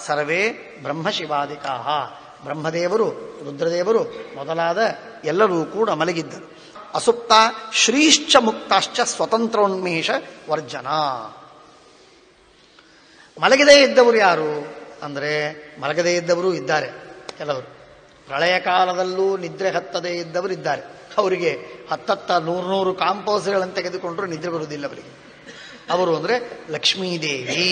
ಸರ್ವೇ ಬ್ರಹ್ಮಶಿವಾದಿಕಾ ಬ್ರಹ್ಮದೇವರು ರುದ್ರದೇವರು ಮೊದಲಾದ ಎಲ್ಲರೂ ಕೂಡ ಮಲಗಿದ್ದರು ಅಸುಪ್ತ ಶ್ರೀಶ್ಚ ಮುಕ್ತಾಶ್ಚ ಸ್ವತಂತ್ರೋನ್ಮೇಷ ವರ್ಜನ ಮಲಗದೇ ಇದ್ದವರು ಯಾರು ಅಂದರೆ ಮಲಗದೇ ಇದ್ದವರು ಇದ್ದಾರೆ ಕೆಲವರು ಪ್ರಳಯ ಕಾಲದಲ್ಲೂ ನಿದ್ರೆ ಹತ್ತದೇ ಇದ್ದವರು ಇದ್ದಾರೆ ಅವರಿಗೆ ಹತ್ತತ್ತ ನೂರು ನೂರು ಕಾಂಪೋಸ್ಗಳನ್ನು ತೆಗೆದುಕೊಂಡ್ರು ನಿದ್ರೆ ಬರುವುದಿಲ್ಲ ಅವರಿಗೆ ಅವರು ಅಂದರೆ ಲಕ್ಷ್ಮೀದೇವಿ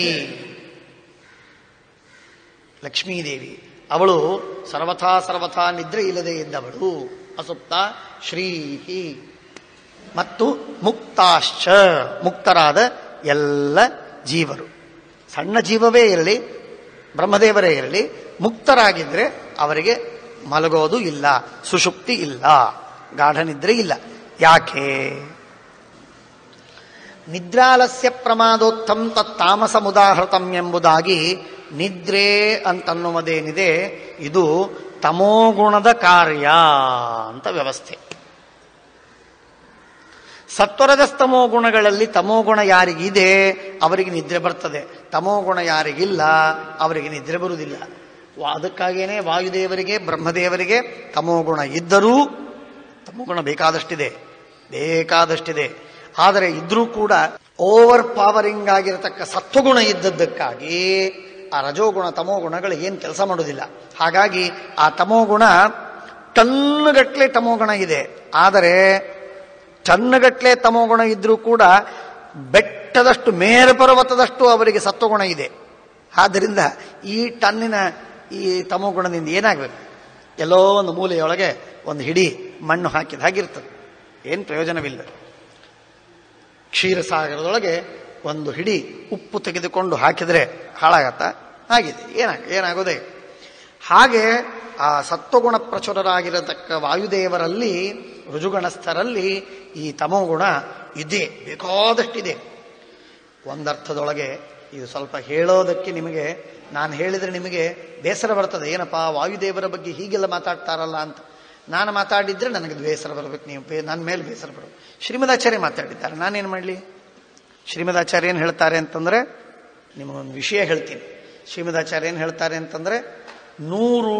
ಲಕ್ಷ್ಮೀದೇವಿ ಅವಳು ಸರ್ವಥಾ ಸರ್ವಥಾ ನಿದ್ರೆ ಇಲ್ಲದೆ ಇದ್ದವಳು ಅಸುಪ್ತ ಶ್ರೀಹಿ ಮತ್ತು ಮುಕ್ತಾಶ್ಚ ಮುಕ್ತರಾದ ಎಲ್ಲ ಜೀವರು ಸಣ್ಣ ಜೀವವೇ ಇರಲಿ ಬ್ರಹ್ಮದೇವರೇ ಇರಲಿ ಮುಕ್ತರಾಗಿದ್ರೆ ಅವರಿಗೆ ಮಲಗೋದು ಇಲ್ಲ ಸುಷುಪ್ತಿ ಇಲ್ಲ ಗಾಢನಿದ್ರೆ ಇಲ್ಲ ಯಾಕೆ ನಿದ್ರಾಲಸ್ಯ ಪ್ರಮಾದೋತ್ತಮ್ ತತ್ತಾಮಸಮುದಾಹೃತಂ ಎಂಬುದಾಗಿ ನಿದ್ರೆ ಅಂತನ್ನುವುದೇನಿದೆ ಇದು ತಮೋಗುಣದ ಕಾರ್ಯ ಅಂತ ವ್ಯವಸ್ಥೆ ಸತ್ವರಜಸ್ತಮೋ ಗುಣಗಳಲ್ಲಿ ತಮೋಗುಣ ಯಾರಿಗಿದೆ ಅವರಿಗೆ ನಿದ್ರೆ ಬರ್ತದೆ ತಮೋಗುಣ ಯಾರಿಗಿಲ್ಲ ಅವರಿಗೆ ನಿದ್ರೆ ಬರುವುದಿಲ್ಲ ವಾ- ಅದಕ್ಕಾಗಿಯೇ ವಾಯುದೇವರಿಗೆ ಬ್ರಹ್ಮದೇವರಿಗೆ ತಮೋಗುಣ ಇದ್ದರೂ ತಮೋಗುಣ ಬೇಕಾದಷ್ಟಿದೆ ಬೇಕಾದಷ್ಟಿದೆ ಆದರೆ ಇದ್ರೂ ಕೂಡ ಓವರ್ ಪವರಿಂಗ್ ಆಗಿರತಕ್ಕ ಸತ್ವಗುಣ ಇದ್ದದ್ದಕ್ಕಾಗಿ ಆ ರಜೋಗುಣ ತಮೋಗುಣಗಳು ಏನು ಕೆಲಸ ಮಾಡೋದಿಲ್ಲ ಹಾಗಾಗಿ ಆ ತಮೋಗುಣ ಟನ್ನುಗಟ್ಲೆ ತಮೋಗುಣ ಇದೆ ಆದರೆ ಟನ್ನುಗಟ್ಲೆ ತಮೋಗುಣ ಇದ್ರೂ ಕೂಡ ಬೆಟ್ಟದಷ್ಟು ಮೇರು ಪರ್ವತದಷ್ಟು ಅವರಿಗೆ ಸತ್ವಗುಣ ಇದೆ ಆದ್ದರಿಂದ ಈ ಟನ್ನಿನ ಈ ತಮೋಗುಣದಿಂದ ಏನಾಗಬೇಕು ಎಲ್ಲೋ ಒಂದು ಮೂಲೆಯೊಳಗೆ ಒಂದು ಹಿಡಿ ಮಣ್ಣು ಹಾಕಿದ ಹಾಗಿರ್ತದೆ ಏನು ಪ್ರಯೋಜನವಿಲ್ಲ ಕ್ಷೀರಸಾಗರದೊಳಗೆ ಒಂದು ಹಿಡಿ ಉಪ್ಪು ತೆಗೆದುಕೊಂಡು ಹಾಕಿದರೆ ಹಾಳಾಗತ್ತ ಆಗಿದೆ ಏನಾಗ ಏನಾಗೋದೇ ಹಾಗೆ ಆ ಸತ್ವಗುಣ ಪ್ರಚುರರಾಗಿರತಕ್ಕ ವಾಯುದೇವರಲ್ಲಿ ರುಜುಗಣಸ್ಥರಲ್ಲಿ ಈ ತಮೋಗುಣ ಇದೆ ಬೇಕಾದಷ್ಟಿದೆ ಒಂದರ್ಥದೊಳಗೆ ಇದು ಸ್ವಲ್ಪ ಹೇಳೋದಕ್ಕೆ ನಿಮಗೆ ನಾನು ಹೇಳಿದರೆ ನಿಮಗೆ ಬೇಸರ ಬರ್ತದೆ ಏನಪ್ಪ ವಾಯುದೇವರ ಬಗ್ಗೆ ಹೀಗೆಲ್ಲ ಮಾತಾಡ್ತಾರಲ್ಲ ಅಂತ ನಾನು ಮಾತಾಡಿದ್ರೆ ನನಗೆ ಬೇಸರ ಬರಬೇಕು ನೀವು ಬೇ- ನನ್ನ ಮೇಲೆ ಬೇಸರ ಬರಬೇಕು ಶ್ರೀಮದಾಚಾರ್ಯ ಮಾತಾಡಿದ್ದಾರೆ ನಾನೇನು ಮಾಡಲಿ ಶ್ರೀಮದಾಚಾರ್ಯ ಏನು ಹೇಳ್ತಾರೆ ಅಂತಂದ್ರೆ ನಿಮಗೊಂದು ವಿಷಯ ಹೇಳ್ತೀನಿ ಶ್ರೀಮದಾಚಾರ್ಯ ಏನು ಹೇಳ್ತಾರೆ ಅಂತಂದ್ರೆ ನೂರು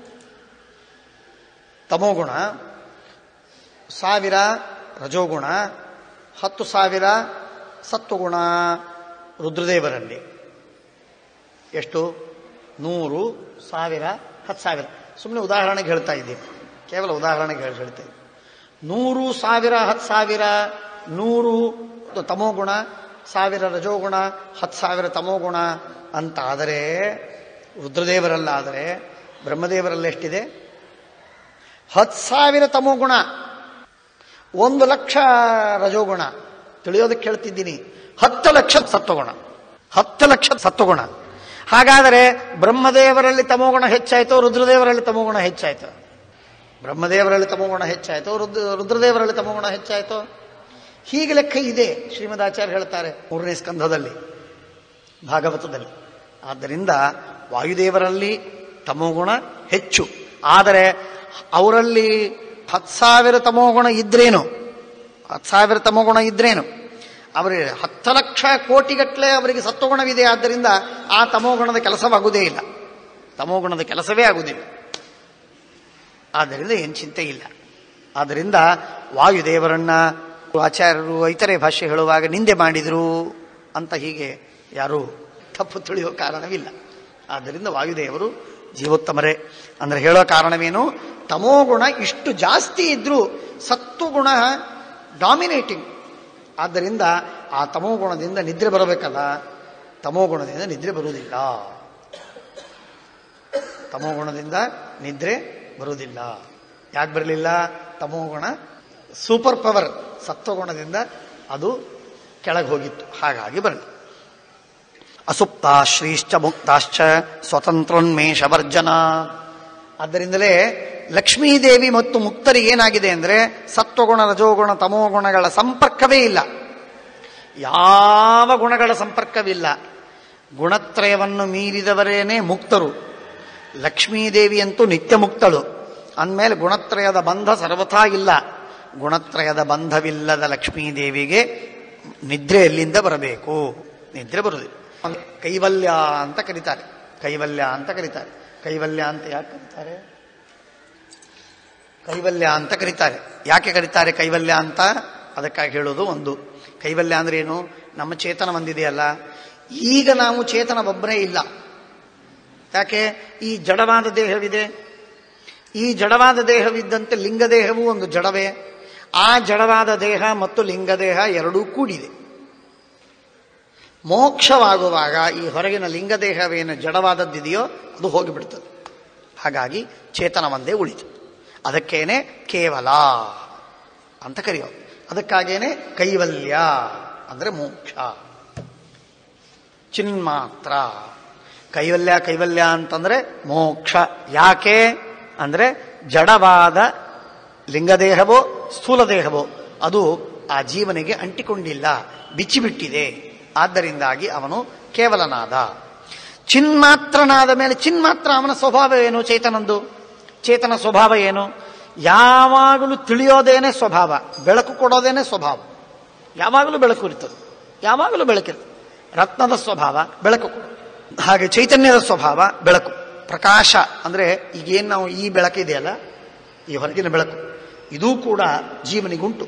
ತಮೋಗುಣ ಸಾವಿರ ರಜೋಗುಣ ಹತ್ತು ಸಾವಿರ ಸತ್ವಗುಣ ರುದ್ರದೇವರಲ್ಲಿ ಎಷ್ಟು ನೂರು ಸಾವಿರ ಹತ್ತು ಸಾವಿರ ಸುಮ್ಮನೆ ಉದಾಹರಣೆಗೆ ಹೇಳ್ತಾ ಇದ್ದೀನಿ ಕೇವಲ ಉದಾಹರಣೆಗೆ ಹೇಳಿ ಹೇಳ್ತಾ ಇದ್ದೀನಿ ನೂರು ಸಾವಿರ ಹತ್ತು ಸಾವಿರ ನೂರು ತಮೋಗುಣ ಸಾವಿರ ರಜೋಗುಣ ಹತ್ತು ಸಾವಿರ ತಮೋಗುಣ ಅಂತ ಆದರೆ ರುದ್ರದೇವರಲ್ಲಾದರೆ ಬ್ರಹ್ಮದೇವರಲ್ಲಿ ಎಷ್ಟಿದೆ ಹತ್ತು ಸಾವಿರ ತಮೋಗುಣ ಒಂದು ಲಕ್ಷ ರಜೋಗುಣ ತಿಳಿಯೋದಕ್ಕೆ ಹೇಳ್ತಿದ್ದೀನಿ ಹತ್ತು ಲಕ್ಷ ಸತ್ವಗುಣ ಹತ್ತು ಲಕ್ಷ ಸತ್ವಗುಣ ಹಾಗಾದರೆ ಬ್ರಹ್ಮದೇವರಲ್ಲಿ ತಮೋಗುಣ ಹೆಚ್ಚಾಯಿತು ರುದ್ರದೇವರಲ್ಲಿ ತಮೋಗುಣ ಹೆಚ್ಚಾಯಿತು ಬ್ರಹ್ಮದೇವರಲ್ಲಿ ತಮೋಗುಣ ಹೆಚ್ಚಾಯಿತು ರುದ್ರ ರುದ್ರದೇವರಲ್ಲಿ ತಮೋಗುಣ ಹೆಚ್ಚಾಯಿತು ಹೀಗೆ ಲೆಕ್ಕ ಇದೆ ಶ್ರೀಮದಾಚಾರ್ಯ ಹೇಳ್ತಾರೆ ಮೂರನೇ ಸ್ಕಂಧದಲ್ಲಿ ಭಾಗವತದಲ್ಲಿ ಆದ್ದರಿಂದ ವಾಯುದೇವರಲ್ಲಿ ತಮೋಗುಣ ಹೆಚ್ಚು ಆದರೆ ಅವರಲ್ಲಿ ಹತ್ತು ಸಾವಿರ ತಮೋಗುಣ ಇದ್ರೇನು ಹತ್ತು ಸಾವಿರ ತಮೋಗುಣ ಇದ್ರೇನು ಅವರಿಗೆ ಹತ್ತು ಲಕ್ಷ ಕೋಟಿಗಟ್ಟಲೆ ಅವರಿಗೆ ಸತ್ವಗುಣವಿದೆ ಆದ್ದರಿಂದ ಆ ತಮೋಗುಣದ ಕೆಲಸವಾಗುವುದೇ ಇಲ್ಲ ತಮೋಗುಣದ ಕೆಲಸವೇ ಆಗುವುದಿಲ್ಲ ಆದ್ದರಿಂದ ಏನು ಚಿಂತೆ ಇಲ್ಲ ಆದ್ದರಿಂದ ವಾಯುದೇವರನ್ನ ಆಚಾರ್ಯರು ಇತರೆ ಭಾಷೆ ಹೇಳುವಾಗ ನಿಂದೆ ಮಾಡಿದರು ಅಂತ ಹೀಗೆ ಯಾರೂ ತಪ್ಪು ತಿಳಿಯೋ ಕಾರಣವಿಲ್ಲ ಆದ್ದರಿಂದ ವಾಯುದೇವರು ಜೀವೋತ್ತಮರೇ ಅಂದ್ರೆ ಹೇಳೋ ಕಾರಣವೇನು ತಮೋಗುಣ ಇಷ್ಟು ಜಾಸ್ತಿ ಇದ್ರೂ ಸತ್ವಗುಣ ಡಾಮಿನೇಟಿಂಗ್ ಆದ್ದರಿಂದ ಆ ತಮೋಗುಣದಿಂದ ನಿದ್ರೆ ಬರಬೇಕಲ್ಲ ತಮೋಗುಣದಿಂದ ನಿದ್ರೆ ಬರುವುದಿಲ್ಲ ತಮೋಗುಣದಿಂದ ನಿದ್ರೆ ಬರುವುದಿಲ್ಲ ಯಾಕೆ ಬರಲಿಲ್ಲ ತಮೋಗುಣ ಸೂಪರ್ ಪವರ್ ಸತ್ವಗುಣದಿಂದ ಅದು ಕೆಳಗೆ ಹೋಗಿತ್ತು ಹಾಗಾಗಿ ಬರಲಿ ಅಸುಪ್ತ ಶ್ರೀಶ್ಚ ಮುಕ್ತಾಶ್ಚ ಸ್ವತಂತ್ರೋನ್ಮೇಷ ವರ್ಜನ ಆದ್ದರಿಂದಲೇ ಲಕ್ಷ್ಮೀದೇವಿ ಮತ್ತು ಮುಕ್ತರಿಗೆ ಏನಾಗಿದೆ ಅಂದರೆ ಸತ್ವಗುಣ ರಜೋಗುಣ ತಮೋಗುಣಗಳ ಸಂಪರ್ಕವೇ ಇಲ್ಲ ಯಾವ ಗುಣಗಳ ಸಂಪರ್ಕವಿಲ್ಲ ಗುಣತ್ರಯವನ್ನು ಮೀರಿದವರೇನೇ ಮುಕ್ತರು ಲಕ್ಷ್ಮೀದೇವಿಯಂತೂ ನಿತ್ಯ ಮುಕ್ತಳು ಅಂದಮೇಲೆ ಗುಣತ್ರಯದ ಬಂಧ ಸರ್ವಥಾ ಇಲ್ಲ ಗುಣತ್ರಯದ ಬಂಧವಿಲ್ಲದ ಲಕ್ಷ್ಮೀದೇವಿಗೆ ನಿದ್ರೆ ಎಲ್ಲಿಂದ ಬರಬೇಕು ನಿದ್ರೆ ಬರುವುದಿಲ್ಲ ಕೈವಲ್ಯ ಅಂತ ಕರೀತಾರೆ ಕೈವಲ್ಯ ಅಂತ ಕರೀತಾರೆ ಕೈವಲ್ಯ ಅಂತ ಯಾಕೆ ಕರೀತಾರೆ ಕೈವಲ್ಯ ಅಂತ ಕರೀತಾರೆ ಯಾಕೆ ಕರೀತಾರೆ ಕೈವಲ್ಯ ಅಂತ ಅದಕ್ಕಾಗಿ ಹೇಳೋದು ಒಂದು ಕೈವಲ್ಯ ಅಂದ್ರೆ ಏನು ನಮ್ಮ ಚೇತನ ಒಂದಿದೆಯಲ್ಲ ಈಗ ನಾವು ಚೇತನ ಒಬ್ಬರೇ ಇಲ್ಲ ಯಾಕೆ ಈ ಜಡವಾದ ದೇಹವಿದೆ ಈ ಜಡವಾದ ದೇಹವಿದ್ದಂತೆ ಲಿಂಗದೇಹವೂ ಒಂದು ಜಡವೇ ಆ ಜಡವಾದ ದೇಹ ಮತ್ತು ಲಿಂಗದೇಹ ಎರಡೂ ಕೂಡಿದೆ ಮೋಕ್ಷವಾಗುವಾಗ ಈ ಹೊರಗಿನ ಲಿಂಗದೇಹವೇನು ಜಡವಾದದ್ದಿದೆಯೋ ಅದು ಹೋಗಿಬಿಡ್ತದೆ ಹಾಗಾಗಿ ಚೇತನ ಒಂದೇ ಉಳಿತು ಅದಕ್ಕೇನೆ ಕೇವಲ ಅಂತ ಕರೆಯೋದು ಅದಕ್ಕಾಗೇನೆ ಕೈವಲ್ಯ ಅಂದ್ರೆ ಮೋಕ್ಷ ಚಿನ್ಮಾತ್ರ ಕೈವಲ್ಯ ಕೈವಲ್ಯ ಅಂತಂದ್ರೆ ಮೋಕ್ಷ ಯಾಕೆ ಅಂದ್ರೆ ಜಡವಾದ ಲಿಂಗದೇಹವೋ ಸ್ಥೂಲ ದೇಹವೋ ಅದು ಆ ಜೀವನಿಗೆ ಅಂಟಿಕೊಂಡಿಲ್ಲ ಬಿಚ್ಚಿಬಿಟ್ಟಿದೆ ಆದ್ದರಿಂದಾಗಿ ಅವನು ಕೇವಲನಾದ ಚಿನ್ಮಾತ್ರನಾದ ಮೇಲೆ ಚಿನ್ಮಾತ್ರ ಅವನ ಸ್ವಭಾವ ಏನು ಚೇತನಂದು ಚೇತನ ಸ್ವಭಾವ ಏನು ಯಾವಾಗಲೂ ತಿಳಿಯೋದೇನೆ ಸ್ವಭಾವ ಬೆಳಕು ಕೊಡೋದೇನೆ ಸ್ವಭಾವ ಯಾವಾಗಲೂ ಬೆಳಕು ಇರ್ತದೆ ಯಾವಾಗಲೂ ಬೆಳಕಿರ್ತದೆ ರತ್ನದ ಸ್ವಭಾವ ಬೆಳಕು ಕೊಡು ಹಾಗೆ ಚೈತನ್ಯದ ಸ್ವಭಾವ ಬೆಳಕು ಪ್ರಕಾಶ ಅಂದ್ರೆ ಈಗೇನು ನಾವು ಈ ಬೆಳಕಿದೆಯಲ್ಲ ಈ ಹೊರಗಿನ ಬೆಳಕು ಇದೂ ಕೂಡ ಜೀವನಿಗುಂಟು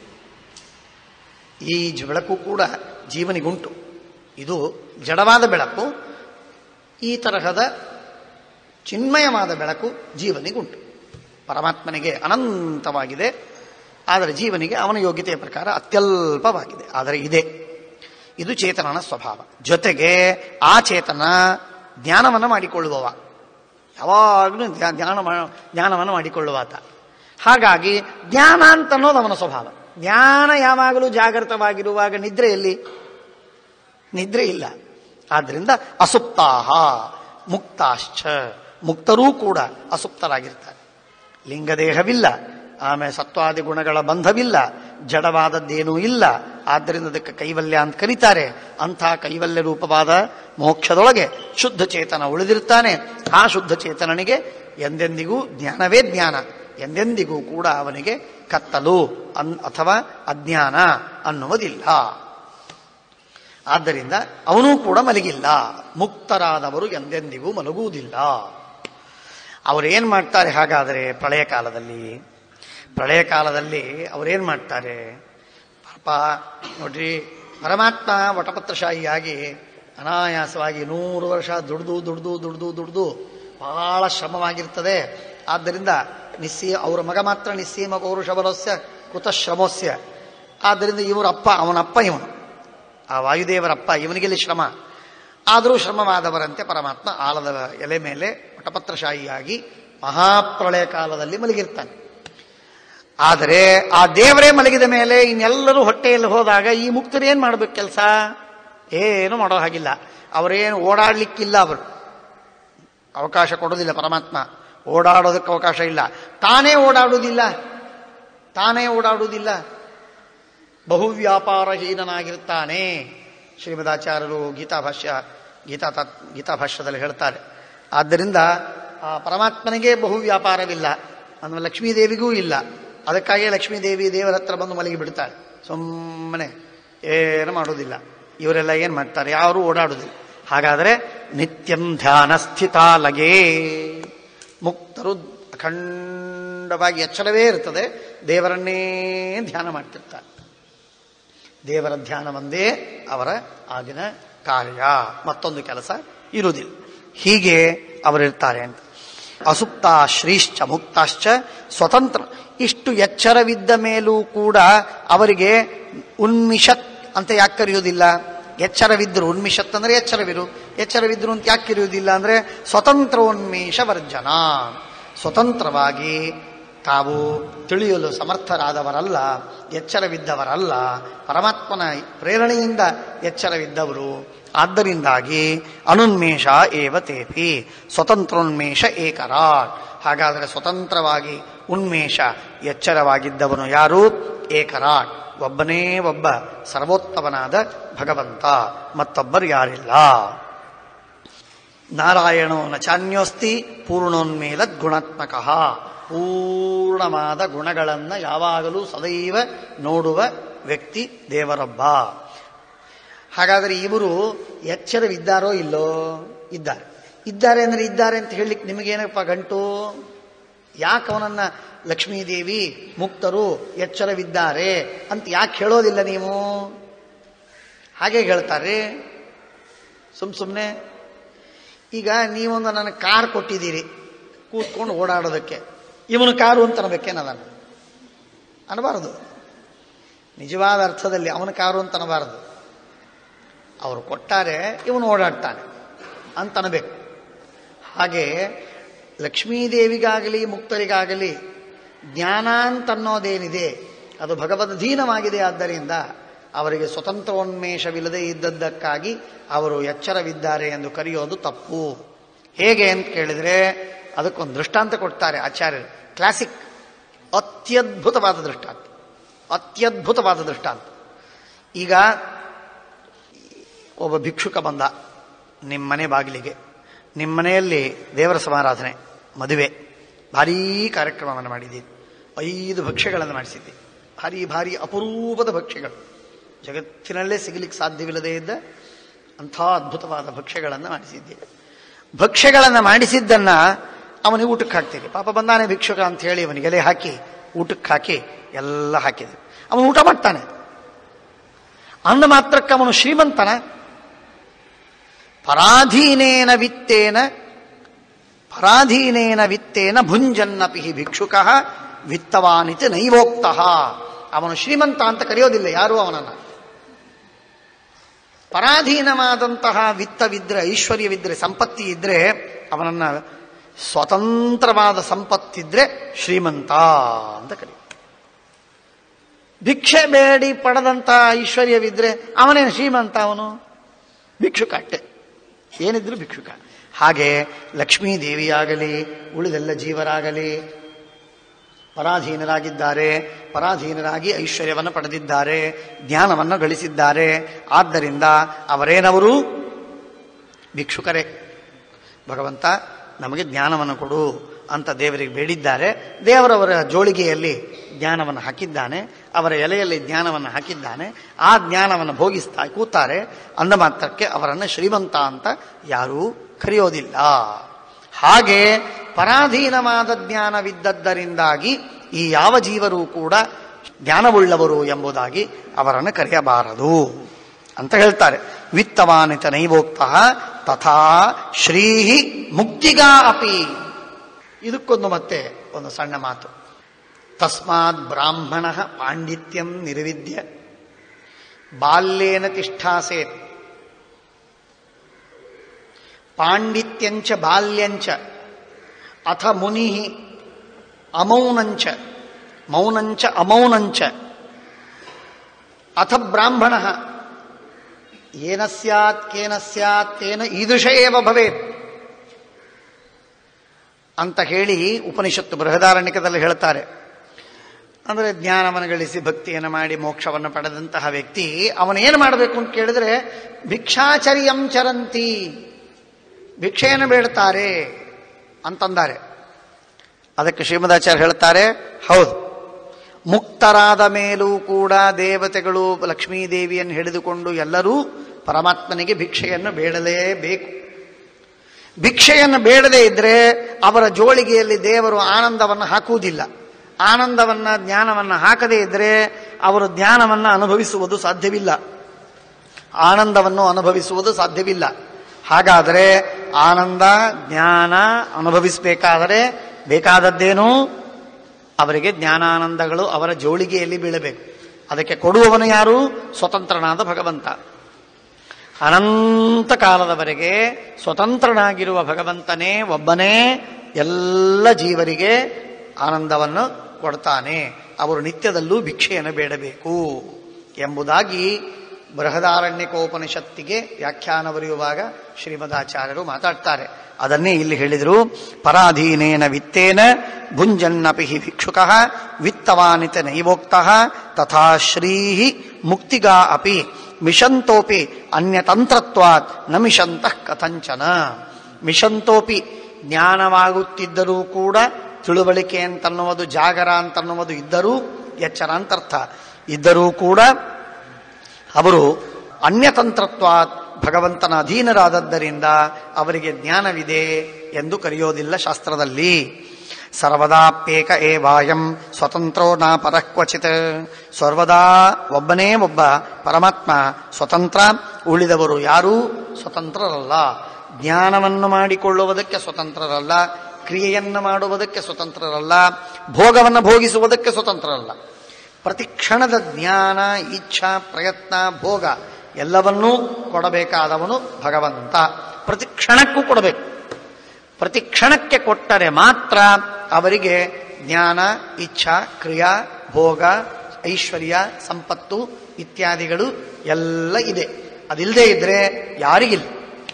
ಈ ಜ- ಬೆಳಕು ಕೂಡ ಜೀವನಿಗುಂಟು ಇದು ಜಡವಾದ ಬೆಳಕು ಈ ತರಹದ ಚಿನ್ಮಯವಾದ ಬೆಳಕು ಜೀವನಿಗುಂಟು ಪರಮಾತ್ಮನಿಗೆ ಅನಂತವಾಗಿದೆ ಆದರೆ ಜೀವನಿಗೆ ಅವನ ಯೋಗ್ಯತೆಯ ಪ್ರಕಾರ ಅತ್ಯಲ್ಪವಾಗಿದೆ ಆದರೆ ಇದೆ ಇದು ಚೇತನನ ಸ್ವಭಾವ ಜೊತೆಗೆ ಆ ಚೇತನ ಜ್ಞಾನವನ್ನು ಮಾಡಿಕೊಳ್ಳುವವ ಯಾವಾಗಲೂ ಧ್ಯ- ಧ್ಯಾನ ಮಾ- ಜ್ಞಾನವನ್ನು ಮಾಡಿಕೊಳ್ಳುವಾತ ಹಾಗಾಗಿ ಜ್ಞಾನ ಅಂತ ಅನ್ನೋದು ಅವನ ಸ್ವಭಾವ ಜ್ಞಾನ ಯಾವಾಗಲೂ ಜಾಗೃತವಾಗಿರುವಾಗ ನಿದ್ರೆಯಲ್ಲಿ ನಿದ್ರೆ ಇಲ್ಲ ಆದ್ರಿಂದ ಅಸುಪ್ತಾಹ ಮುಕ್ತಾಶ್ಚ ಮುಕ್ತರೂ ಕೂಡ ಅಸುಪ್ತರಾಗಿರ್ತಾರೆ ಲಿಂಗದೇಹವಿಲ್ಲ ಆಮೇಲೆ ಸತ್ವಾದಿ ಗುಣಗಳ ಬಂಧವಿಲ್ಲ ಜಡವಾದದ್ದೇನೂ ಇಲ್ಲ ಆದ್ದರಿಂದ ಅದಕ್ಕೆ ಕೈವಲ್ಯ ಅಂತ ಕರೀತಾರೆ ಅಂಥ ಕೈವಲ್ಯ ರೂಪವಾದ ಮೋಕ್ಷದೊಳಗೆ ಶುದ್ಧ ಚೇತನ ಉಳಿದಿರ್ತಾನೆ ಆ ಶುದ್ಧ ಚೇತನನಿಗೆ ಎಂದೆಂದಿಗೂ ಜ್ಞಾನವೇ ಜ್ಞಾನ ಎಂದೆಂದಿಗೂ ಕೂಡ ಅವನಿಗೆ ಕತ್ತಲು ಅನ್ ಅಥವಾ ಅಜ್ಞಾನ ಅನ್ನುವುದಿಲ್ಲ ಆದ್ದರಿಂದ ಅವನೂ ಕೂಡ ಮಲಗಿಲ್ಲ ಮುಕ್ತರಾದವರು ಎಂದೆಂದಿಗೂ ಮಲಗುವುದಿಲ್ಲ ಅವರೇನ್ ಮಾಡ್ತಾರೆ ಹಾಗಾದರೆ ಪ್ರಳಯ ಕಾಲದಲ್ಲಿ ಪ್ರಳಯ ಕಾಲದಲ್ಲಿ ಅವರೇನ್ ಮಾಡ್ತಾರೆ ಪಾಪ ನೋಡ್ರಿ ಪರಮಾತ್ಮ ವಟಪತ್ರಶಾಹಿಯಾಗಿ ಅನಾಯಾಸವಾಗಿ ನೂರು ವರ್ಷ ದುಡ್ದು ದುಡ್ದು ದುಡ್ದು ದುಡ್ದು ಬಹಳ ಶ್ರಮವಾಗಿರ್ತದೆ ಆದ್ದರಿಂದ ನಿಸ್ಸೀ ಅವರ ಮಗ ಮಾತ್ರ ನಿಸ್ಸೀಮ ಪೌರುಷಬಲಸ್ಯ ಕೃತ ಶ್ರಮೋಸ್ಯ ಆದ್ದರಿಂದ ಇವರ ಅಪ್ಪ ಅವನಪ್ಪ ಇವನು ಆ ವಾಯುದೇವರಪ್ಪ ಇವನಿಗೆಲ್ಲಿ ಶ್ರಮ ಆದರೂ ಶ್ರಮವಾದವರಂತೆ ಪರಮಾತ್ಮ ಆಲದ ಎಲೆ ಮೇಲೆ ವಟಪತ್ರಶಾಹಿಯಾಗಿ ಮಹಾಪ್ರಳಯ ಕಾಲದಲ್ಲಿ ಮಲಗಿರ್ತಾನೆ ಆದರೆ ಆ ದೇವರೇ ಮಲಗಿದ ಮೇಲೆ ಇನ್ನೆಲ್ಲರೂ ಹೊಟ್ಟೆಯಲ್ಲಿ ಹೋದಾಗ ಈ ಮುಕ್ತರು ಏನ್ ಮಾಡ್ಬೇಕು ಕೆಲಸ ಏನು ಮಾಡೋ ಹಾಗಿಲ್ಲ ಅವರೇನು ಓಡಾಡ್ಲಿಕ್ಕಿಲ್ಲ ಅವರು ಅವಕಾಶ ಕೊಡೋದಿಲ್ಲ ಪರಮಾತ್ಮ ಓಡಾಡೋದಕ್ಕೆ ಅವಕಾಶ ಇಲ್ಲ ತಾನೇ ಓಡಾಡುವುದಿಲ್ಲ ತಾನೇ ಓಡಾಡುವುದಿಲ್ಲ ಬಹುವ್ಯಾಪಾರಹೀನನಾಗಿರ್ತಾನೆ ಶ್ರೀಮದಾಚಾರ್ಯರು ಗೀತಾಭಾಷ್ಯ ಗೀತಾ ತತ್ ಗೀತಾಭಾಷ್ಯದಲ್ಲಿ ಹೇಳ್ತಾರೆ ಆದ್ದರಿಂದ ಆ ಪರಮಾತ್ಮನಿಗೆ ಬಹು ವ್ಯಾಪಾರವಿಲ್ಲ ಅಂದ್ರೆ ಲಕ್ಷ್ಮೀದೇವಿಗೂ ಇಲ್ಲ ಅದಕ್ಕಾಗಿ ಲಕ್ಷ್ಮೀದೇವಿ ದೇವರ ಹತ್ರ ಬಂದು ಮಲಗಿ ಬಿಡ್ತಾಳೆ ಸುಮ್ಮನೆ ಏನು ಮಾಡೋದಿಲ್ಲ ಇವರೆಲ್ಲ ಏನು ಮಾಡ್ತಾರೆ ಯಾರು ಓಡಾಡುದಿಲ್ಲ ಹಾಗಾದರೆ ನಿತ್ಯಂ ಧ್ಯಾನ ಸ್ಥಿತಾಲಗೇ ಮುಕ್ತರು ಅಖಂಡವಾಗಿ ಎಚ್ಚರವೇ ಇರ್ತದೆ ದೇವರನ್ನೇ ಧ್ಯಾನ ಮಾಡ್ತಿರ್ತಾರೆ ದೇವರ ಧ್ಯಾನ ಒಂದೇ ಅವರ ಆಗಿನ ಕಾರ್ಯ ಮತ್ತೊಂದು ಕೆಲಸ ಇರುವುದಿಲ್ಲ ಹೀಗೆ ಅವರಿರ್ತಾರೆ ಅಂತ ಅಸುಪ್ತ ಶ್ರೀಶ್ಚ ಮುಕ್ತಾಶ್ಚ ಸ್ವತಂತ್ರ ಇಷ್ಟು ಎಚ್ಚರವಿದ್ದ ಮೇಲೂ ಕೂಡ ಅವರಿಗೆ ಉನ್ಮಿಷತ್ ಅಂತ ಯಾಕೆ ಕರೆಯುವುದಿಲ್ಲ ಎಚ್ಚರವಿದ್ರು ಉನ್ಮಿಷತ್ ಅಂದ್ರೆ ಎಚ್ಚರವಿರು ಎಚ್ಚರವಿದ್ರು ಅಂತ ಯಾಕೆ ಕರೆಯುವುದಿಲ್ಲ ಅಂದ್ರೆ ಸ್ವತಂತ್ರ ಉನ್ಮೇಷ ವರ್ಜನ ಸ್ವತಂತ್ರವಾಗಿ ತಾವು ತಿಳಿಯಲು ಸಮರ್ಥರಾದವರಲ್ಲ ಎಚ್ಚರವಿದ್ದವರಲ್ಲ ಪರಮಾತ್ಮನ ಪ್ರೇರಣೆಯಿಂದ ಎಚ್ಚರವಿದ್ದವರು ಆದ್ದರಿಂದಾಗಿ ಅನುನ್ಮೇಷ ಏವ ತೇಪಿ ಸ್ವತಂತ್ರೋನ್ಮೇಷ ಏಕರಾಟ್ ಹಾಗಾದರೆ ಸ್ವತಂತ್ರವಾಗಿ ಉನ್ಮೇಷ ಎಚ್ಚರವಾಗಿದ್ದವನು ಯಾರು ಏಕರಾಟ್ ಒಬ್ಬನೇ ಒಬ್ಬ ಸರ್ವೋತ್ತಮನಾದ ಭಗವಂತ ಮತ್ತೊಬ್ಬರು ಯಾರಿಲ್ಲ ನಾರಾಯಣೋ ನ ಚಾನ್ಯೋಸ್ತಿ ಪೂರ್ಣೋನ್ಮೇಲದ್ ಗುಣಾತ್ಮಕ ಪೂರ್ಣವಾದ ಗುಣಗಳನ್ನು ಯಾವಾಗಲೂ ಸದೈವ ನೋಡುವ ವ್ಯಕ್ತಿ ದೇವರೊಬ್ಬ ಹಾಗಾದರೆ ಇವರು ಎಚ್ಚರವಿದ್ದಾರೋ ಇಲ್ಲೋ ಇದ್ದಾರೆ ಇದ್ದಾರೆ ಅಂದರೆ ಇದ್ದಾರೆ ಅಂತ ಹೇಳಲಿಕ್ಕೆ ನಿಮಗೇನಪ್ಪ ಗಂಟು ಯಾಕೆ ಅವನನ್ನ ಲಕ್ಷ್ಮೀದೇವಿ ಮುಕ್ತರು ಎಚ್ಚರವಿದ್ದಾರೆ ಅಂತ ಯಾಕೆ ಹೇಳೋದಿಲ್ಲ ನೀವು ಹಾಗೆ ಹೇಳ್ತಾರೆ ಸುಮ್ ಸುಮ್ಮನೆ ಈಗ ನೀವೊಂದು ನನಗೆ ಕಾರ್ ಕೊಟ್ಟಿದ್ದೀರಿ ಕೂತ್ಕೊಂಡು ಓಡಾಡೋದಕ್ಕೆ ಇವನು ಕಾರು ಅಂತ ಅನ್ಬೇಕೇನದನ್ನು ಅನ್ನಬಾರದು ನಿಜವಾದ ಅರ್ಥದಲ್ಲಿ ಅವನ ಕಾರು ಅಂತ ಅನ್ನಬಾರದು ಅವರು ಕೊಟ್ಟಾರೆ ಇವನು ಓಡಾಡ್ತಾನೆ ಅಂತ ಅನ್ಬೇಕು ಹಾಗೆ ಲಕ್ಷ್ಮೀದೇವಿಗಾಗಲಿ ಮುಕ್ತರಿಗಾಗಲಿ ಜ್ಞಾನ ಅಂತನ್ನೋದೇನಿದೆ ಅದು ಭಗವದ್ಧೀನವಾಗಿದೆ ಆದ್ದರಿಂದ ಅವರಿಗೆ ಸ್ವತಂತ್ರೋನ್ಮೇಷವಿಲ್ಲದೆ ಇದ್ದದ್ದಕ್ಕಾಗಿ ಅವರು ಎಚ್ಚರವಿದ್ದಾರೆ ಎಂದು ಕರೆಯೋದು ತಪ್ಪು ಹೇಗೆ ಅಂತ ಕೇಳಿದ್ರೆ ಅದಕ್ಕೊಂದು ದೃಷ್ಟಾಂತ ಕೊಡ್ತಾರೆ ಆಚಾರ್ಯರು ಕ್ಲಾಸಿಕ್ ಅತ್ಯದ್ಭುತವಾದ ದೃಷ್ಟಾಂತ ಅತ್ಯದ್ಭುತವಾದ ದೃಷ್ಟಾಂತ ಈಗ ಒಬ್ಬ ಭಿಕ್ಷುಕ ಬಂದ ನಿಮ್ಮ ಮನೆ ಬಾಗಿಲಿಗೆ ನಿಮ್ಮ ಮನೆಯಲ್ಲಿ ದೇವರ ಸಮಾರಾಧನೆ ಮದುವೆ ಭಾರೀ ಕಾರ್ಯಕ್ರಮವನ್ನು ಮಾಡಿದ್ದೀರಿ ಐದು ಭಕ್ಷ್ಯಗಳನ್ನು ಮಾಡಿಸಿದ್ದೀರಿ ಭಾರಿ ಭಾರಿ ಅಪರೂಪದ ಭಕ್ಷ್ಯಗಳು ಜಗತ್ತಿನಲ್ಲೇ ಸಿಗಲಿಕ್ಕೆ ಸಾಧ್ಯವಿಲ್ಲದೆ ಇದ್ದ ಅಂಥ ಅದ್ಭುತವಾದ ಭಕ್ಷ್ಯಗಳನ್ನು ಮಾಡಿಸಿದ್ದೀರಿ ಭಕ್ಷ್ಯಗಳನ್ನು ಮಾಡಿಸಿದ್ದನ್ನ ಅವನಿಗೆ ಊಟಕ್ಕೆ ಹಾಕ್ತೀರಿ ಪಾಪ ಬಂದಾನೆ ಭಿಕ್ಷುಕ ಅಂತ ಹೇಳಿ ಅವನಿಗೆ ಎಲೆ ಹಾಕಿ ಊಟಕ್ಕೆ ಹಾಕಿ ಎಲ್ಲ ಹಾಕಿದ್ರು ಅವನು ಊಟ ಮಾಡ್ತಾನೆ ಅಂದ ಮಾತ್ರಕ್ಕೆ ಅವನು ಶ್ರೀಮಂತನ ಪರಾಧೀನೇನ ವಿತ್ತೇನ ಪರಾಧೀನೇನ ವಿತ್ತೇನ ಭುಂಜನ್ನಪಿ ಭಿಕ್ಷುಕ ವಿತ್ತವಾನಿತಿ ನೈವೋಕ್ತ ಅವನು ಶ್ರೀಮಂತ ಅಂತ ಕರೆಯೋದಿಲ್ಲ ಯಾರೂ ಅವನನ್ನ ಪರಾಧೀನವಾದಂತಹ ವಿತ್ತವಿದ್ರೆ ಐಶ್ವರ್ಯವಿದ್ರೆ ಸಂಪತ್ತಿ ಇದ್ರೆ ಅವನನ್ನ ಸ್ವತಂತ್ರವಾದ ಸಂಪತ್ತಿದ್ರೆ ಶ್ರೀಮಂತ ಅಂತ ಕರಿ ಭಿಕ್ಷೆ ಬೇಡಿ ಪಡೆದಂತಹ ಐಶ್ವರ್ಯವಿದ್ರೆ ಅವನೇನು ಶ್ರೀಮಂತ ಅವನು ಭಿಕ್ಷುಕ ಅಟ್ಟೆ ಏನಿದ್ರು ಭಿಕ್ಷುಕ ಹಾಗೆ ಲಕ್ಷ್ಮೀ ದೇವಿಯಾಗಲಿ ಉಳಿದೆಲ್ಲ ಜೀವರಾಗಲಿ ಪರಾಧೀನರಾಗಿದ್ದಾರೆ ಪರಾಧೀನರಾಗಿ ಐಶ್ವರ್ಯವನ್ನು ಪಡೆದಿದ್ದಾರೆ ಜ್ಞಾನವನ್ನು ಗಳಿಸಿದ್ದಾರೆ ಆದ್ದರಿಂದ ಅವರೇನವರು ಭಿಕ್ಷುಕರೇ ಭಗವಂತ ನಮಗೆ ಜ್ಞಾನವನ್ನು ಕೊಡು ಅಂತ ದೇವರಿಗೆ ಬೇಡಿದ್ದಾರೆ ದೇವರವರ ಜೋಳಿಗೆಯಲ್ಲಿ ಜ್ಞಾನವನ್ನು ಹಾಕಿದ್ದಾನೆ ಅವರ ಎಲೆಯಲ್ಲಿ ಜ್ಞಾನವನ್ನು ಹಾಕಿದ್ದಾನೆ ಆ ಜ್ಞಾನವನ್ನು ಭೋಗಿಸ್ತಾ ಕೂತಾರೆ ಅಂದ ಮಾತ್ರಕ್ಕೆ ಅವರನ್ನು ಶ್ರೀಮಂತ ಅಂತ ಯಾರೂ ಕರೆಯೋದಿಲ್ಲ ಹಾಗೆ ಪರಾಧೀನವಾದ ಜ್ಞಾನವಿದ್ದದ್ದರಿಂದಾಗಿ ಈ ಯಾವ ಜೀವರು ಕೂಡ ಜ್ಞಾನವುಳ್ಳವರು ಎಂಬುದಾಗಿ ಅವರನ್ನು ಕರೆಯಬಾರದು ಅಂತ ಹೇಳ್ತಾರೆ ವಿತ್ತವಾನಿತ ನೈವೋಕ್ತ ತಥಾ ಶ್ರೀ ಮುಕ್ತಿಗಾ ಅಪಿ ಇದಕ್ಕೊಂದು ಮತ್ತೆ ಒಂದು ಸಣ್ಣ ಮಾತು ತಸ್ಮಾತ್ ಬ್ರಾಹ್ಮಣ ಪಾಂಡಿತ್ಯಂ ನಿರ್ವಿದ್ಯ ಬಾಲ್ಯೇನ ತಿಷ್ಠಾಸೇತ್ ಪಾಂಡಿತ್ಯಂಚ ಬಾಲ್ಯಂಚ ಅಥ ಮುನಿ ಅಮೌನಂಚ ಮೌನಂಚ ಅಮೌನಂಚ ಅಥ ಬ್ರಾಹ್ಮಣ ಏನ ಸ್ಯಾತ್ ಕೇನ ಸ್ಯಾತ್ ತೇನ ಈದೃಶ ಏವ ಭವೇತ್ ಅಂತ ಹೇಳಿ ಉಪನಿಷತ್ತು ಬೃಹದಾರಣ್ಯಕದಲ್ಲಿ ಹೇಳ್ತಾರೆ ಅಂದರೆ ಜ್ಞಾನವನ್ನು ಗಳಿಸಿ ಭಕ್ತಿಯನ್ನು ಮಾಡಿ ಮೋಕ್ಷವನ್ನು ಪಡೆದಂತಹ ವ್ಯಕ್ತಿ ಅವನೇನು ಮಾಡಬೇಕು ಅಂತ ಕೇಳಿದ್ರೆ ಭಿಕ್ಷಾಚರ್ಯಂ ಚರಂತಿ ಭಿಕ್ಷೆಯನ್ನು ಬೇಡ್ತಾರೆ ಅಂತಂದಾರೆ ಅದಕ್ಕೆ ಶ್ರೀಮದಾಚಾರ್ಯ ಹೇಳ್ತಾರೆ ಹೌದು ಮುಕ್ತರಾದ ಮೇಲೂ ಕೂಡ ದೇವತೆಗಳು ಲಕ್ಷ್ಮೀದೇವಿಯನ್ನು ಹಿಡಿದುಕೊಂಡು ಎಲ್ಲರೂ ಪರಮಾತ್ಮನಿಗೆ ಭಿಕ್ಷೆಯನ್ನು ಬೇಡಲೇಬೇಕು ಭಿಕ್ಷೆಯನ್ನು ಬೇಡದೇ ಇದ್ರೆ ಅವರ ಜೋಳಿಗೆಯಲ್ಲಿ ದೇವರು ಆನಂದವನ್ನು ಹಾಕುವುದಿಲ್ಲ ಆನಂದವನ್ನ ಜ್ಞಾನವನ್ನು ಹಾಕದೇ ಇದ್ರೆ ಅವರು ಜ್ಞಾನವನ್ನು ಅನುಭವಿಸುವುದು ಸಾಧ್ಯವಿಲ್ಲ ಆನಂದವನ್ನು ಅನುಭವಿಸುವುದು ಸಾಧ್ಯವಿಲ್ಲ ಹಾಗಾದರೆ ಆನಂದ ಜ್ಞಾನ ಅನುಭವಿಸಬೇಕಾದರೆ ಬೇಕಾದದ್ದೇನು ಅವರಿಗೆ ಜ್ಞಾನಾನಂದಗಳು ಅವರ ಜೋಳಿಗೆಯಲ್ಲಿ ಬೀಳಬೇಕು ಅದಕ್ಕೆ ಕೊಡುವವನು ಯಾರು ಸ್ವತಂತ್ರನಾದ ಭಗವಂತ ಅನಂತ ಕಾಲದವರೆಗೆ ಸ್ವತಂತ್ರನಾಗಿರುವ ಭಗವಂತನೇ ಒಬ್ಬನೇ ಎಲ್ಲ ಜೀವರಿಗೆ ಆನಂದವನ್ನು ಕೊಡ್ತಾನೆ ಅವರು ನಿತ್ಯದಲ್ಲೂ ಭಿಕ್ಷೆಯನ್ನು ಬೇಡಬೇಕು ಎಂಬುದಾಗಿ ಬೃಹದಾರಣ್ಯಕೋಪನಿಷತ್ತಿಗೆ ವ್ಯಾಖ್ಯಾನ ಬರೆಯುವಾಗ ಶ್ರೀಮದಾಚಾರ್ಯರು ಮಾತಾಡ್ತಾರೆ ಅದನ್ನೇ ಇಲ್ಲಿ ಹೇಳಿದರು ಪರಾಧೀನೇನ ವಿತ್ತೇನ ಭುಂಜನ್ನಪಿ ಭಿಕ್ಷುಕ ವಿತ್ತವಾನಿತ ನೈವೋಕ್ತ ತಥಾ ಶ್ರೀ ಮುಕ್ತಿಗಾ ಅಪಿ ಮಿಷಂತೋಪಿ ಅನ್ಯತಂತ್ರತ್ವಾತ್ ನ ಮಿಷಂತಃ ಕಥಂಚನ ಮಿಷಂತೋಪಿ ಜ್ಞಾನವಾಗುತ್ತಿದ್ದರೂ ಕೂಡ ತಿಳುವಳಿಕೆ ಅಂತನ್ನುವುದು ಜಾಗರ ಅಂತನ್ನುವುದು ಇದ್ದರೂ ಎಚ್ಚರ ಅಂತರ್ಥ ಇದ್ದರೂ ಕೂಡ ಅವರು ಅನ್ಯತಂತ್ರತ್ವಾತ್ ಭಗವಂತನ ಅಧೀನರಾದದ್ದರಿಂದ ಅವರಿಗೆ ಜ್ಞಾನವಿದೆ ಎಂದು ಕರೆಯೋದಿಲ್ಲ ಶಾಸ್ತ್ರದಲ್ಲಿ ಸರ್ವದಾಪ್ಯೇಕ ಏವಾಯಂ ಸ್ವತಂತ್ರೋ ನಾ ಪರಃ ಕ್ವಚಿತ್ ಸರ್ವದಾ ಒಬ್ಬನೇ ಒಬ್ಬ ಪರಮಾತ್ಮ ಸ್ವತಂತ್ರ ಉಳಿದವರು ಯಾರೂ ಸ್ವತಂತ್ರರಲ್ಲ ಜ್ಞಾನವನ್ನು ಮಾಡಿಕೊಳ್ಳುವುದಕ್ಕೆ ಸ್ವತಂತ್ರರಲ್ಲ ಕ್ರಿಯೆಯನ್ನು ಮಾಡುವುದಕ್ಕೆ ಸ್ವತಂತ್ರರಲ್ಲ ಭೋಗವನ್ನು ಭೋಗಿಸುವುದಕ್ಕೆ ಸ್ವತಂತ್ರರಲ್ಲ ಪ್ರತಿ ಕ್ಷಣದ ಜ್ಞಾನ ಇಚ್ಛಾ ಪ್ರಯತ್ನ ಭೋಗ ಎಲ್ಲವನ್ನೂ ಕೊಡಬೇಕಾದವನು ಭಗವಂತ ಪ್ರತಿ ಕ್ಷಣಕ್ಕೂ ಕೊಡಬೇಕು ಪ್ರತಿ ಕ್ಷಣಕ್ಕೆ ಕೊಟ್ಟರೆ ಮಾತ್ರ ಅವರಿಗೆ ಜ್ಞಾನ ಇಚ್ಛಾ ಕ್ರಿಯಾ ಭೋಗ ಐಶ್ವರ್ಯ ಸಂಪತ್ತು ಇತ್ಯಾದಿಗಳು ಎಲ್ಲ ಇದೆ ಅದಿಲ್ಲದೆ ಇದ್ರೆ ಯಾರಿಗಿಲ್ಲ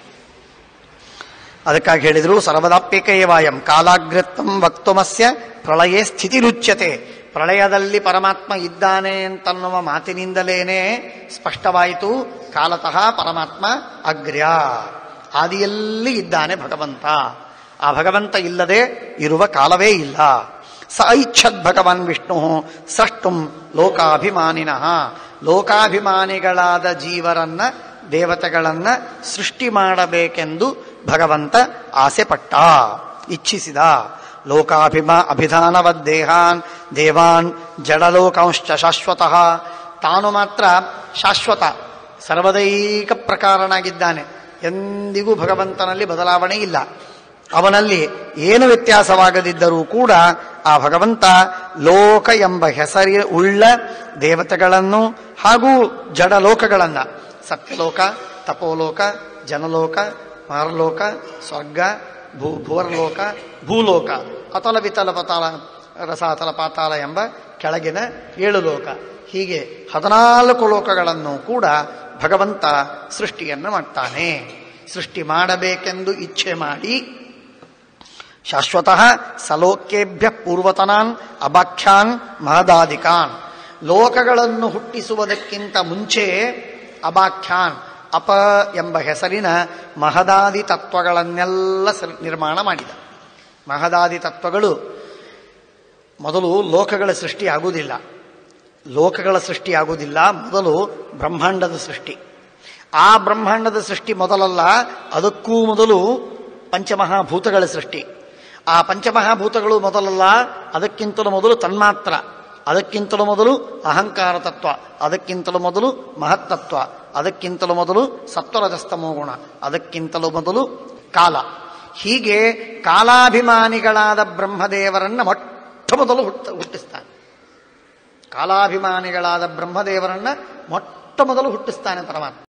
ಅದಕ್ಕಾಗಿ ಹೇಳಿದ್ರು ಸರ್ವದಾಪ್ಯಕೇವಾಯಂ ಕಾಲಾಗ್ರತ್ವಂ ವಕ್ತುಮಸ್ಯ ಪ್ರಳಯೇ ಸ್ಥಿತಿರುಚ್ಯತೆ ಪ್ರಳಯದಲ್ಲಿ ಪರಮಾತ್ಮ ಇದ್ದಾನೆ ಅಂತನ್ನುವ ಮಾತಿನಿಂದಲೇನೆ ಸ್ಪಷ್ಟವಾಯಿತು ಕಾಲತಃ ಪರಮಾತ್ಮ ಅಗ್ರ್ಯ ಆದಿಯಲ್ಲಿ ಇದ್ದಾನೆ ಭಗವಂತ ಆ ಭಗವಂತ ಇಲ್ಲದೆ ಇರುವ ಕಾಲವೇ ಇಲ್ಲ ಸ ಐಚ್ಛದ್ ಭಗವಾನ್ ವಿಷ್ಣು ಸೃಷ್ಟುಂ ಲೋಕಾಭಿಮಾನಿನಃ ಲೋಕಾಭಿಮಾನಿಗಳಾದ ಜೀವರನ್ನ ದೇವತೆಗಳನ್ನ ಸೃಷ್ಟಿ ಮಾಡಬೇಕೆಂದು ಭಗವಂತ ಆಸೆಪಟ್ಟ ಇಚ್ಛಿಸಿದ ಲೋಕಾಭಿಮಾ ಅಭಿಧಾನವದ್ದೇಹಾನ್ ದೇವಾನ್ ಜಡಲೋಕಾಂಶ್ಚ ಶಾಶ್ವತಃ ತಾನು ಮಾತ್ರ ಶಾಶ್ವತ ಸರ್ವದೈಕ ಪ್ರಕಾರನಾಗಿದ್ದಾನೆ ಎಂದಿಗೂ ಭಗವಂತನಲ್ಲಿ ಬದಲಾವಣೆ ಇಲ್ಲ ಅವನಲ್ಲಿ ಏನು ವ್ಯತ್ಯಾಸವಾಗದಿದ್ದರೂ ಕೂಡ ಆ ಭಗವಂತ ಲೋಕ ಎಂಬ ಹೆಸರಿ ಉಳ್ಳ ದೇವತೆಗಳನ್ನು ಹಾಗೂ ಜಡಲೋಕಗಳನ್ನ ಸತ್ಯಲೋಕ ತಪೋಲೋಕ ಜನಲೋಕ ಮಾರಲೋಕ ಸ್ವರ್ಗ ಭೂ ಭುವರ್ಲೋಕ ಭೂಲೋಕ ಅತಲ ವಿತಲ ಪತಾಳ ರಸಾತಲ ಪಾತಾಳ ಎಂಬ ಕೆಳಗಿನ ಏಳು ಲೋಕ ಹೀಗೆ ಹದಿನಾಲ್ಕು ಲೋಕಗಳನ್ನು ಕೂಡ ಭಗವಂತ ಸೃಷ್ಟಿಯನ್ನು ಮಾಡ್ತಾನೆ ಸೃಷ್ಟಿ ಮಾಡಬೇಕೆಂದು ಇಚ್ಛೆ ಮಾಡಿ ಶಾಶ್ವತಃ ಸಲೋಕ್ಯೇಭ್ಯ ಪೂರ್ವತನಾನ್ ಅಬಾಖ್ಯಾನ್ ಮಹದಾದಿಕಾನ್ ಲೋಕಗಳನ್ನು ಹುಟ್ಟಿಸುವುದಕ್ಕಿಂತ ಮುಂಚೆ ಅಬಾಖ್ಯಾನ್ ಅಪ ಎಂಬ ಹೆಸರಿನ ಮಹದಾದಿ ತತ್ವಗಳನ್ನೆಲ್ಲ ಸರ್- ನಿರ್ಮಾಣ ಮಾಡಿದ ಮಹದಾದಿ ತತ್ವಗಳು ಮೊದಲು ಲೋಕಗಳ ಸೃಷ್ಟಿ ಆಗುವುದಿಲ್ಲ ಲೋಕಗಳ ಸೃಷ್ಟಿ ಆಗುವುದಿಲ್ಲ ಮೊದಲು ಬ್ರಹ್ಮಾಂಡದ ಸೃಷ್ಟಿ ಆ ಬ್ರಹ್ಮಾಂಡದ ಸೃಷ್ಟಿ ಮೊದಲಲ್ಲ ಅದಕ್ಕೂ ಮೊದಲು ಪಂಚಮಹಾಭೂತಗಳ ಸೃಷ್ಟಿ ಆ ಪಂಚಮಹಾಭೂತಗಳು ಮೊದಲಲ್ಲ ಅದಕ್ಕಿಂತಲೂ ಮೊದಲು ತನ್ಮಾತ್ರ ಅದಕ್ಕಿಂತಲೂ ಮೊದಲು ಅಹಂಕಾರ ತತ್ವ ಅದಕ್ಕಿಂತಲೂ ಮೊದಲು ಮಹತ್ತತ್ವ ಅದಕ್ಕಿಂತಲೂ ಮೊದಲು ಸತ್ವರಜಸ್ತಮೋ ಗುಣ ಅದಕ್ಕಿಂತಲೂ ಮೊದಲು ಕಾಲ ಹೀಗೆ ಕಾಲಾಭಿಮಾನಿಗಳಾದ ಬ್ರಹ್ಮದೇವರನ್ನ ಮೊಟ್ಟ ಮೊದಲು ಹುಟ್ಟ ಹುಟ್ಟಿಸ್ತಾನೆ ಕಾಲಾಭಿಮಾನಿಗಳಾದ ಬ್ರಹ್ಮದೇವರನ್ನ ಮೊಟ್ಟ ಮೊದಲು ಹುಟ್ಟಿಸ್ತಾನೆ ಪರಮಾತ್ಮ